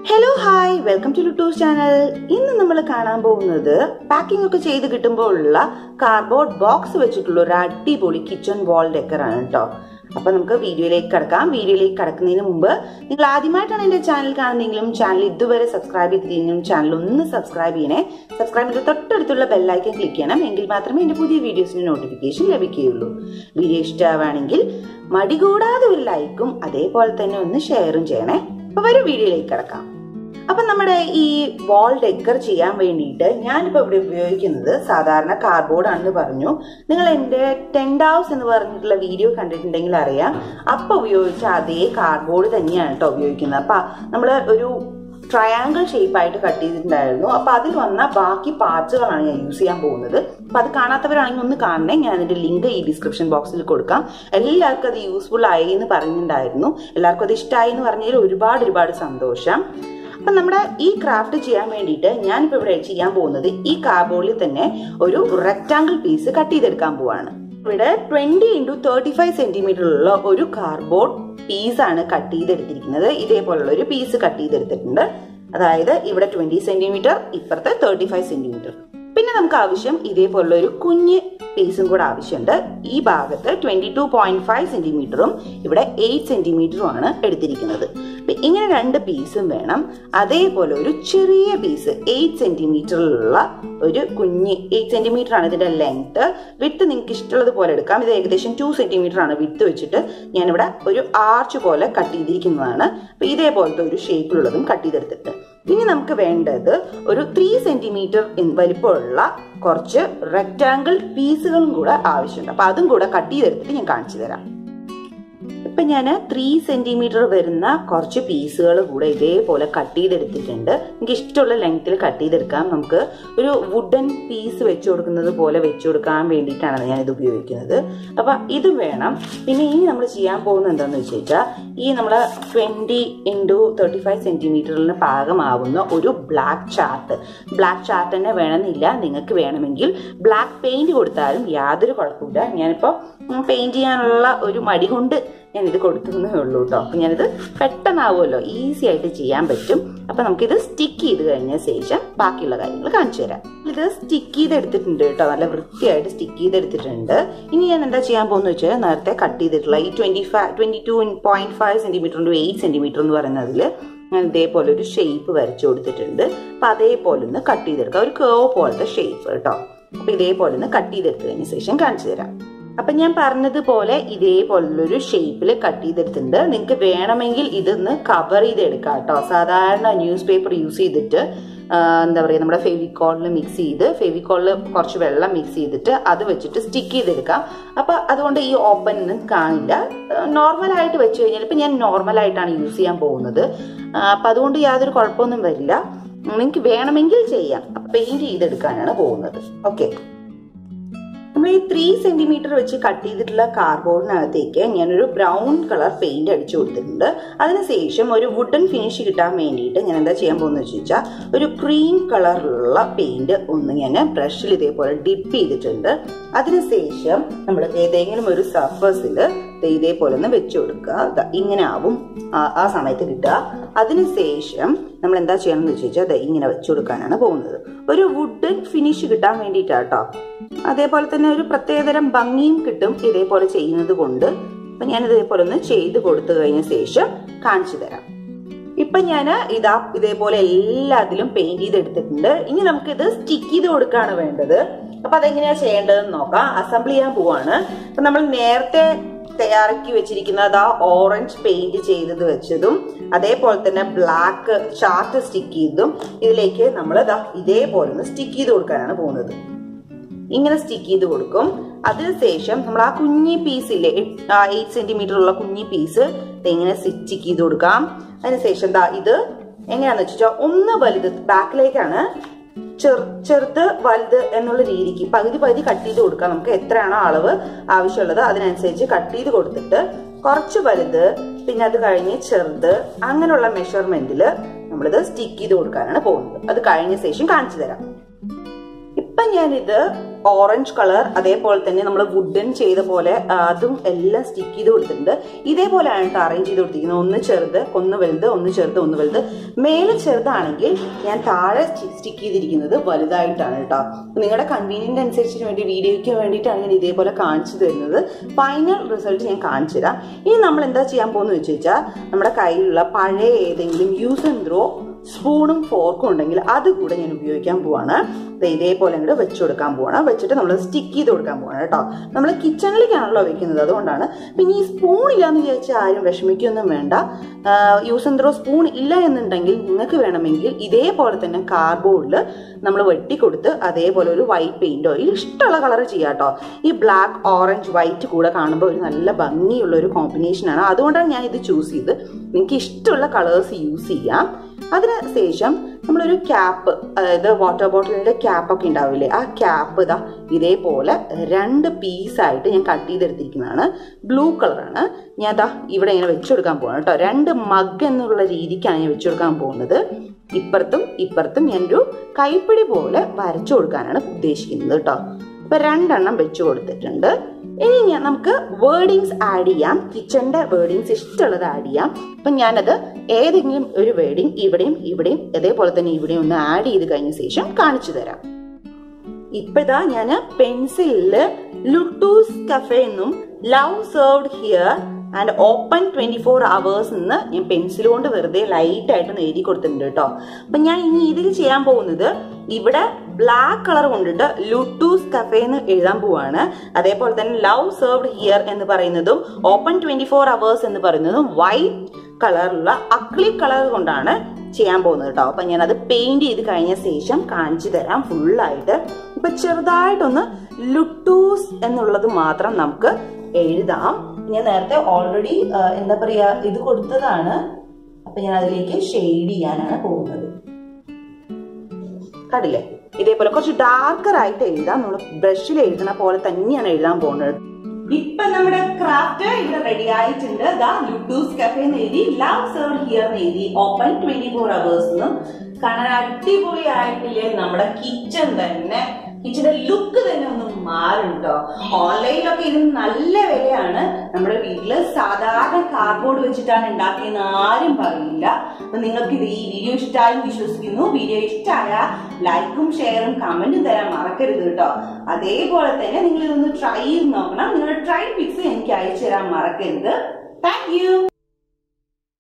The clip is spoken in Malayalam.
hello hi welcome to Luttus channel ഇന്ന് നമ്മൾ കാണാൻ പോകുന്നത് പാക്കിംഗ് ഒക്കെ ചെയ്ത് കിട്ടുമ്പോൾ ഉള്ള കാർഡ്ബോർഡ് ബോക്സ് വെച്ചിട്ടുള്ള ഒരു അടിപൊളി കിച്ചൺ വാൾ ഡെക്കർ ആണ് കേട്ടോ അപ്പൊ നമുക്ക് വീഡിയോയിലേക്ക് കിടക്കാം വീഡിയോയിലേക്ക് കിടക്കുന്നതിന് മുമ്പ് നിങ്ങൾ ആദ്യമായിട്ടാണ് എന്റെ ചാനൽ കാണുന്നതെങ്കിലും ചാനൽ ഇതുവരെ സബ്സ്ക്രൈബ് ചെയ്തില്ലെങ്കിലും ചാനൽ ഒന്ന് സബ്സ്ക്രൈബ് ചെയ്യണേ സബ്സ്ക്രൈബ് ചെയ്ത് തൊട്ടടുത്തുള്ള ബെല്ലൈക്കൻ ക്ലിക്ക് ചെയ്യണം എങ്കിൽ മാത്രമേ എന്റെ പുതിയ വീഡിയോസിന് നോട്ടിഫിക്കേഷൻ ലഭിക്കുകയുള്ളൂ വീഡിയോ ഇഷ്ടമാണെങ്കിൽ മടി കൂടാതെ ഒരു ലൈക്കും അതേപോലെ തന്നെ ഒന്ന് ഷെയറും ചെയ്യണേ അപ്പൊ വരും വീഡിയോയിലേക്ക് കിടക്കാം അപ്പൊ നമ്മുടെ ഈ വാൾ ഡെക്കർ ചെയ്യാൻ വേണ്ടിയിട്ട് ഞാനിപ്പോ ഇവിടെ ഉപയോഗിക്കുന്നത് സാധാരണ കാർഡ്ബോർഡ് ആണെന്ന് പറഞ്ഞു നിങ്ങൾ എന്റെ ടെന്റ് ഹൗസ് എന്ന് പറഞ്ഞിട്ടുള്ള വീഡിയോ കണ്ടിട്ടുണ്ടെങ്കിൽ അറിയാം അപ്പൊ ഉപയോഗിച്ച അതേ കാർഡ്ബോർഡ് തന്നെയാണ് കേട്ടോ ഉപയോഗിക്കുന്നത് അപ്പൊ നമ്മൾ ഒരു ട്രയാങ്കിൾ ഷേപ്പായിട്ട് കട്ട് ചെയ്തിട്ടുണ്ടായിരുന്നു അപ്പൊ അതിൽ വന്ന ബാക്കി പാർട്സുകളാണ് ഞാൻ യൂസ് ചെയ്യാൻ പോകുന്നത് അപ്പൊ അത് കാണാത്തവരാണെങ്കിൽ ഒന്ന് കാണണേ ഞാൻ അതിന്റെ ലിങ്ക് ഈ ഡിസ്ക്രിപ്ഷൻ ബോക്സിൽ കൊടുക്കാം എല്ലാവർക്കും അത് യൂസ്ഫുൾ ആയി എന്ന് പറഞ്ഞിട്ടുണ്ടായിരുന്നു എല്ലാവർക്കും അത് ഇഷ്ടമായി എന്ന് പറഞ്ഞതിൽ ഒരുപാട് ഒരുപാട് സന്തോഷം അപ്പൊ നമ്മുടെ ഈ ക്രാഫ്റ്റ് ചെയ്യാൻ വേണ്ടിയിട്ട് ഞാനിപ്പോ ഇവിടെ ചെയ്യാൻ പോകുന്നത് ഈ കാർബോർഡിൽ തന്നെ ഒരു റെക്ടാങ്കിൾ പീസ് കട്ട് ചെയ്തെടുക്കാൻ പോവാണ് ഇവിടെ ട്വന്റി ഇൻറ്റു തേർട്ടി ഫൈവ് സെന്റിമീറ്ററിലുള്ള ഒരു കാർഡ്ബോർഡ് പീസാണ് കട്ട് ചെയ്തെടുത്തിരിക്കുന്നത് ഇതേപോലുള്ള ഒരു പീസ് കട്ട് ചെയ്തെടുത്തിട്ടുണ്ട് അതായത് ഇവിടെ ട്വന്റി സെന്റിമീറ്റർ ഇപ്പുറത്തെ തേർട്ടി ഫൈവ് സെന്റിമീറ്റർ പിന്നെ നമുക്ക് ആവശ്യം ഇതേപോലുള്ള ഒരു കുഞ്ഞ് പീസും കൂടെ ആവശ്യമുണ്ട് ഈ ഭാഗത്ത് ട്വന്റി ടു പോയിന്റ് ഫൈവ് സെന്റിമീറ്ററും ഇവിടെ എയ്റ്റ് സെന്റിമീറ്ററും ആണ് എടുത്തിരിക്കുന്നത് ഇങ്ങനെ രണ്ട് പീസും വേണം അതേപോലെ ഒരു ചെറിയ പീസ് എയ്റ്റ് സെന്റിമീറ്ററിലുള്ള ഒരു കുഞ്ഞ് എയ്റ്റ് സെന്റിമീറ്റർ ആണ് ഇതിന്റെ ലെങ്ത് വിട്ട് നിങ്ങൾക്ക് ഇഷ്ടമുള്ളത് പോലെ എടുക്കാം ഇത് ഏകദേശം ടു സെന്റിമീറ്റർ ആണ് വിട്ട് വെച്ചിട്ട് ഞാനിവിടെ ഒരു ആർച്ച് പോലെ കട്ട് ചെയ്തിരിക്കുന്നതാണ് അപ്പൊ ഇതേപോലത്തെ ഒരു ഷേപ്പിലുള്ളതും കട്ട് ചെയ്തെടുത്തിട്ട് ഇനി നമുക്ക് വേണ്ടത് ഒരു ത്രീ സെന്റിമീറ്റർ വലിപ്പമുള്ള കുറച്ച് റെക്റ്റാങ്കിൾ പീസുകളും കൂടെ ആവശ്യമുണ്ട് അപ്പൊ അതും കൂടെ കട്ട് ചെയ്തെടുത്തിട്ട് ഞാൻ കാണിച്ചു തരാം ഇപ്പൊ ഞാൻ ത്രീ സെന്റിമീറ്റർ വരുന്ന കുറച്ച് പീസുകൾ കൂടെ ഇതേപോലെ കട്ട് ചെയ്തെടുത്തിട്ടുണ്ട് എനിക്ക് ഇഷ്ടമുള്ള ലെങ്ത്തിൽ കട്ട് ചെയ്തെടുക്കാം നമുക്ക് ഒരു വുഡൻ പീസ് വെച്ചു കൊടുക്കുന്നത് പോലെ വെച്ചു കൊടുക്കാൻ വേണ്ടിയിട്ടാണ് ഞാൻ ഇത് ഉപയോഗിക്കുന്നത് അപ്പൊ ഇതും വേണം പിന്നെ ഇനി നമ്മൾ ചെയ്യാൻ പോകുന്നത് എന്താണെന്ന് വെച്ച് കഴിഞ്ഞാൽ ഈ നമ്മൾ ട്വന്റി ഇൻറ്റു തേർട്ടി ഫൈവ് സെന്റിമീറ്ററിന് പാകമാവുന്ന ഒരു ബ്ലാക്ക് ചാർട്ട് ബ്ലാക്ക് ചാർട്ട് തന്നെ വേണമെന്നില്ല നിങ്ങൾക്ക് വേണമെങ്കിൽ ബ്ലാക്ക് പെയിന്റ് കൊടുത്താലും യാതൊരു കുഴപ്പമില്ല ഞാനിപ്പോൾ പെയിന്റ് ചെയ്യാനുള്ള ഒരു മടി കൊണ്ട് ഞാൻ ഇത് കൊടുക്കുന്നേ ഉള്ളൂ കേട്ടോ അപ്പൊ ഞാനിത് പെട്ടെന്നാവുമല്ലോ ഈസി ആയിട്ട് ചെയ്യാൻ പറ്റും അപ്പൊ നമുക്കിത് സ്റ്റിക്ക് ചെയ്ത് കഴിഞ്ഞ ശേഷം ബാക്കിയുള്ള കാര്യങ്ങൾ കാണിച്ചു തരാം ഇത് സ്റ്റിക്ക് ചെയ്ത് എടുത്തിട്ടുണ്ട് കേട്ടോ നല്ല വൃത്തിയായിട്ട് സ്റ്റിക്ക് ചെയ്ത് എടുത്തിട്ടുണ്ട് ഇനി ഞാൻ എന്താ ചെയ്യാൻ പോകുന്ന വെച്ചാൽ നേരത്തെ കട്ട് ചെയ്തിട്ടുള്ള ഈ twenty five twenty two point five centimetre to eight centimetre എന്ന് പറയുന്നതിൽ ഞാൻ ഇതേപോലെ ഒരു ഷേപ്പ് വരച്ചു കൊടുത്തിട്ടുണ്ട് അപ്പൊ അതേപോലെ ഒന്ന് കട്ട് ചെയ്തെടുക്കാം ഒരു കേവ് പോലത്തെ ഷേപ്പ് കേട്ടോ അപ്പൊ ഇതേപോലെ ഒന്ന് കട്ട് ചെയ്തെടുത്തതിന് ശേഷം കാണിച്ചു തരാം അപ്പൊ ഞാൻ പറഞ്ഞതുപോലെ ഇതേപോലുള്ളൊരു ഷേപ്പിൽ കട്ട് ചെയ്തെടുത്തിട്ടുണ്ട് നിങ്ങൾക്ക് വേണമെങ്കിൽ ഇതൊന്ന് കവർ ചെയ്തെടുക്കാം കേട്ടോ സാധാരണ ന്യൂസ് പേപ്പർ യൂസ് ചെയ്തിട്ട് എന്താ പറയുക നമ്മുടെ ഫെവിക്കോളിൽ മിക്സ് ചെയ്ത് ഫെവിക്കോളിൽ കുറച്ച് വെള്ളം മിക്സ് ചെയ്തിട്ട് അത് വെച്ചിട്ട് സ്റ്റിക്ക് ചെയ്തെടുക്കാം അപ്പൊ അതുകൊണ്ട് ഈ ഓപ്പൺ ഒന്നും കാണില്ല നോർമലായിട്ട് വെച്ച് കഴിഞ്ഞാൽ ഇപ്പൊ ഞാൻ നോർമലായിട്ടാണ് യൂസ് ചെയ്യാൻ പോകുന്നത് അപ്പൊ അതുകൊണ്ട് യാതൊരു കുഴപ്പമൊന്നും വരില്ല നിങ്ങൾക്ക് വേണമെങ്കിൽ ചെയ്യാം പെയിന്റ് ചെയ്തെടുക്കാനാണ് പോകുന്നത് ഓക്കെ നമ്മൾ ഈ ത്രീ സെന്റിമീറ്റർ വെച്ച് കട്ട് ചെയ്തിട്ടുള്ള കാർഡ്ബോർഡിനകത്തേക്ക് ഞാനൊരു ബ്രൗൺ കളർ പെയിന്റ് അടിച്ചു കൊടുത്തിട്ടുണ്ട് അതിനുശേഷം ഒരു വുഡൻ ഫിനിഷ് കിട്ടാൻ വേണ്ടിയിട്ട് ഞാൻ എന്താ ചെയ്യാൻ പോകുന്നത് വെച്ച് വെച്ചാൽ ഒരു ക്രീം കളറിലുള്ള പെയിന്റ് ഒന്ന് ഞാൻ ബ്രഷിൽ ഇതേപോലെ ഡിപ്പ് ചെയ്തിട്ടുണ്ട് അതിനുശേഷം നമ്മൾ ഏതെങ്കിലും ഒരു സർഫസിൽ ഇതേപോലെ ഒന്ന് വെച്ചു കൊടുക്കുക ഇങ്ങനെ ആവും ആ സമയത്ത് കിട്ടുക അതിനുശേഷം നമ്മൾ എന്താ ചെയ്യണമെന്ന് വെച്ച് കഴിഞ്ഞാൽ ഇങ്ങനെ വെച്ചു കൊടുക്കാനാണ് പോകുന്നത് ഒരു വുഡൻ ഫിനിഷ് കിട്ടാൻ വേണ്ടിയിട്ടാട്ടോ അതേപോലെ തന്നെ ഒരു പ്രത്യേകതരം ഭംഗിയും കിട്ടും ഇതേപോലെ ചെയ്യുന്നത് കൊണ്ട് അപ്പൊ ഞാൻ ഇതേപോലെ ഒന്ന് ചെയ്ത് കൊടുത്തു കഴിഞ്ഞ ശേഷം കാണിച്ചു തരാം ഇപ്പൊ ഞാൻ ഇതാ ഇതേപോലെ എല്ലാത്തിലും പെയിന്റ് ചെയ്തെടുത്തിട്ടുണ്ട് ഇനി നമുക്ക് ഇത് സ്റ്റിക്ക് ചെയ്ത് കൊടുക്കാണ് വേണ്ടത് അപ്പൊ അതെങ്ങനെയാ ചെയ്യേണ്ടതെന്ന് നോക്കാം അസംബിൾ ചെയ്യാൻ പോവാണ് അപ്പൊ നമ്മൾ നേരത്തെ തയ്യാറാക്കി വെച്ചിരിക്കുന്നത് ആ ഓറഞ്ച് പെയിന്റ് ചെയ്തത് വെച്ചതും അതേപോലെ തന്നെ ബ്ലാക്ക് ചാർട്ട് സ്റ്റിക്ക് ചെയ്തതും ഇതിലേക്ക് നമ്മൾ ഇതേപോലെ ഒന്ന് സ്റ്റിക്ക് ചെയ്ത് കൊടുക്കാനാണ് പോകുന്നത് ഇങ്ങനെ സ്റ്റിക്ക് ചെയ്ത് കൊടുക്കും അതിനുശേഷം നമ്മൾ ആ കുഞ്ഞി പീസില്ലേ എയ്റ്റ് സെന്റിമീറ്റർ ഉള്ള കുഞ്ഞി പീസ് ഇങ്ങനെ സ്റ്റിക്ക് ചെയ്ത് കൊടുക്കാം അതിനുശേഷം ദാ ഇത് എങ്ങനെയാന്ന് വെച്ചാൽ ഒന്ന് വലുത് ബാക്കിലേക്കാണ് ചെറുത് വലുത് എന്നുള്ള രീതിക്ക് പകുതി പകുതി കട്ട് ചെയ്ത് കൊടുക്കാം നമുക്ക് എത്രയാണോ അളവ് ആവശ്യമുള്ളത് അതിനനുസരിച്ച് കട്ട് ചെയ്ത് കൊടുത്തിട്ട് കുറച്ച് വലുത് പിന്നെ അത് കഴിഞ്ഞ് ചെറുത് അങ്ങനെയുള്ള മെഷർമെന്റിൽ നമ്മളിത് സ്റ്റിക്ക് ചെയ്ത് കൊടുക്കാനാണ് പോകുന്നത് അത് കഴിഞ്ഞ ശേഷം കാണിച്ചു തരാം ഇപ്പൊ ഞാനിത് ഓറഞ്ച് കളർ അതേപോലെ തന്നെ നമ്മൾ വുഡൻ ചെയ്ത പോലെ ആ, അതും എല്ലാം സ്റ്റിക്ക് ചെയ്ത് കൊടുത്തിട്ടുണ്ട് ഇതേപോലെയാണ് കേട്ടോ അറേഞ്ച് ചെയ്ത് കൊടുത്തിരിക്കുന്നത് ഒന്ന് ചെറുത് ഒന്ന് വലുത് ഒന്ന് ചെറുത് ഒന്ന് വലുത് മേലെ ചെറുതാണെങ്കിൽ ഞാൻ താഴെ സ്റ്റിക്ക് ചെയ്തിരിക്കുന്നത് വലുതായിട്ടാണ് കേട്ടോ നിങ്ങളുടെ കൺവീനിയന്റ് അനുസരിച്ചിട്ട് വേണ്ടി വീഡിയോയ്ക്ക് വേണ്ടിയിട്ടാണ് ഞാൻ ഇതേപോലെ കാണിച്ചു തരുന്നത് ഫൈനൽ റിസൾട്ട് ഞാൻ കാണിച്ചു തരാം ഇനി നമ്മൾ എന്താ ചെയ്യാൻ പോകുന്നത് വെച്ച് കഴിഞ്ഞാൽ നമ്മുടെ കയ്യിലുള്ള പഴയ ഏതെങ്കിലും യൂസ് ആൻഡ് ത്രോ സ്പൂണും ഫോർക്കും ഉണ്ടെങ്കിൽ അത് കൂടെ ഞാൻ ഉപയോഗിക്കാൻ പോവാണ് ദേ ഇതേപോലെ അങ്ങോട്ട് വെച്ച് കൊടുക്കാൻ പോവാണ് വെച്ചിട്ട് നമ്മൾ സ്റ്റിക്ക് ചെയ്ത് കൊടുക്കാൻ പോവാണ് കേട്ടോ നമ്മൾ കിച്ചണിലേക്കാണല്ലോ വെക്കുന്നത് അതുകൊണ്ടാണ് പിന്നെ ഈ സ്പൂൺ ഇല്ലാന്ന് വിചാരിച്ചാൽ ആരും വിഷമിക്കൊന്നും വേണ്ട യൂസ് ആൻഡ് ത്രോ സ്പൂൺ ഇല്ല എന്നുണ്ടെങ്കിൽ നിങ്ങൾക്ക് വേണമെങ്കിൽ ഇതേപോലെ തന്നെ കാർബോർഡിൽ നമ്മൾ വെട്ടിക്കൊടുത്ത് അതേപോലെ ഒരു വൈറ്റ് പെയിന്റോ ഇഷ്ടമുള്ള കളർ ചെയ്യാം കേട്ടോ ഈ ബ്ലാക്ക് ഓറഞ്ച് വൈറ്റ് കൂടെ കാണുമ്പോൾ ഒരു നല്ല ഭംഗിയുള്ള ഒരു കോമ്പിനേഷനാണ് അതുകൊണ്ടാണ് ഞാൻ ഇത് ചൂസ് ചെയ്ത് നിങ്ങൾക്ക് ഇഷ്ടമുള്ള കളേഴ്സ് യൂസ് ചെയ്യാം അതിന് ശേഷം നമ്മളൊരു ക്യാപ്പ് അതായത് വാട്ടർ ബോട്ടിലിന്റെ ക്യാപ്പ് ഒക്കെ ഉണ്ടാവില്ലേ ആ ക്യാപ്പ് ഇതാ ഇതേപോലെ രണ്ട് പീസായിട്ട് ഞാൻ കട്ട് ചെയ്തെടുത്തിരിക്കുന്നതാണ് ബ്ലൂ കളറാണ് ഞാൻ ഇതാ ഇവിടെ ഇങ്ങനെ വെച്ചു കൊടുക്കാൻ പോവാണ് കേട്ടോ രണ്ട് മഗ് എന്നുള്ള രീതിക്കാണ് ഞാൻ വെച്ചു കൊടുക്കാൻ പോകുന്നത് ഇപ്പുറത്തും ഇപ്പുറത്തും ഞാനൊരു കൈപ്പിടി പോലെ വരച്ചു കൊടുക്കാനാണ് ഉദ്ദേശിക്കുന്നത് കേട്ടോ ഇപ്പൊ രണ്ടെണ്ണം വെച്ചു കൊടുത്തിട്ടുണ്ട് ഇനി ഞാൻ നമുക്ക് വേർഡിങ്സ് ആഡ് ചെയ്യാം കിച്ചണിന്റെ വേർഡിങ്സ് ഇഷ്ടമുള്ളത് ആഡ് ചെയ്യാം അപ്പൊ ഞാനത് ഏതെങ്കിലും ഒരു വേർഡിങ് ഇവിടെയും ഇവിടെയും അതേപോലെ തന്നെ ഇവിടെയും ഒന്ന് ആഡ് ചെയ്ത് കഴിഞ്ഞ ശേഷം കാണിച്ചു തരാം ഇപ്പൊ ഇതാ ഞാൻ പെൻസിലില് ലുട്ടൂസ് കഫേ എന്നും love served here and open twenty four hours എന്ന് ഞാൻ പെൻസിൽ കൊണ്ട് വെറുതെ ലൈറ്റ് ആയിട്ട് എഴുതി കൊടുത്തിട്ടുണ്ട് കേട്ടോ അപ്പൊ ഞാൻ ഇനി ഇതിൽ ചെയ്യാൻ പോകുന്നത് ഇവിടെ ബ്ലാക്ക് കളർ കൊണ്ടിട്ട് ലുട്ടൂസ് കഫേ എന്ന് എഴുതാൻ പോവാണ് അതേപോലെ തന്നെ ലവ് സെർവ്ഡ് ഹിയർ എന്ന് പറയുന്നതും ഓപ്പൺ ട്വന്റി ഫോർ അവേഴ്സ് എന്ന് പറയുന്നതും വൈറ്റ് കളറുള്ള അക്ലി കളർ കൊണ്ടാണ് ചെയ്യാൻ പോകുന്നത് കേട്ടോ അപ്പൊ ഞാൻ അത് പെയിന്റ് ചെയ്ത് കഴിഞ്ഞ ശേഷം കാണിച്ചു തരാം ഫുള്ളായിട്ട് ഇപ്പൊ ചെറുതായിട്ടൊന്ന് ലുട്ടൂസ് എന്നുള്ളത് മാത്രം നമുക്ക് എഴുതാം ഞാൻ നേരത്തെ ഓൾറെഡി എന്താ പറയാ ഇത് കൊടുത്തതാണ് അപ്പൊ ഞാൻ അതിലേക്ക് ഷെയ്ഡ് ചെയ്യാനാണ് പോകുന്നത് കണ്ടില്ലേ ഇതേപോലെ കുറച്ച് ഡാർക്കർ ആയിട്ട് എഴുതാം നമ്മൾ ബ്രഷിൽ എഴുതുന്ന പോലെ തന്നെയാണ് എഴുതാൻ പോകുന്നത് ഇപ്പൊ നമ്മുടെ ക്രാഫ്റ്റ് ഇവിടെ റെഡി ആയിട്ടുണ്ട് ദാ ലുഡൂസ് കഫേ എന്ന് എഴുതി ലവ് സെർവ് ഹിയർ എന്ന് എഴുതി ഓപ്പൺ ട്വന്റി ഫോർ അവേഴ്സ് എന്നും കാണാൻ അടിപൊളി ആയിട്ടില്ലേ നമ്മുടെ കിച്ചൺ തന്നെ കിച്ചന്റെ ലുക്ക് തന്നെ ഒന്ന് മാറും കേട്ടോ ഓൺലൈനിലൊക്കെ ഇതിന് നല്ല വിലയാണ് നമ്മുടെ വീട്ടില് സാധാരണ കാർഡ്ബോർഡ് വെച്ചിട്ടാണ് ഉണ്ടാക്കിയെന്ന് ആരും പറയില്ല അപ്പൊ നിങ്ങൾക്ക് ഇത് ഈ വീഡിയോ ഇഷ്ടമായും വിശ്വസിക്കുന്നു വീഡിയോ ഇഷ്ടമായ ലൈക്കും ഷെയറും കമന്റും തരാൻ മറക്കരുത് കേട്ടോ അതേപോലെ തന്നെ നിങ്ങൾ ഇതൊന്ന് ട്രൈ ചെയ്ത് നോക്കണം നിങ്ങളുടെ ട്രൈ പിക്സ് എനിക്ക് അയച്ചു തരാൻ മറക്കരുത് താങ്ക് യു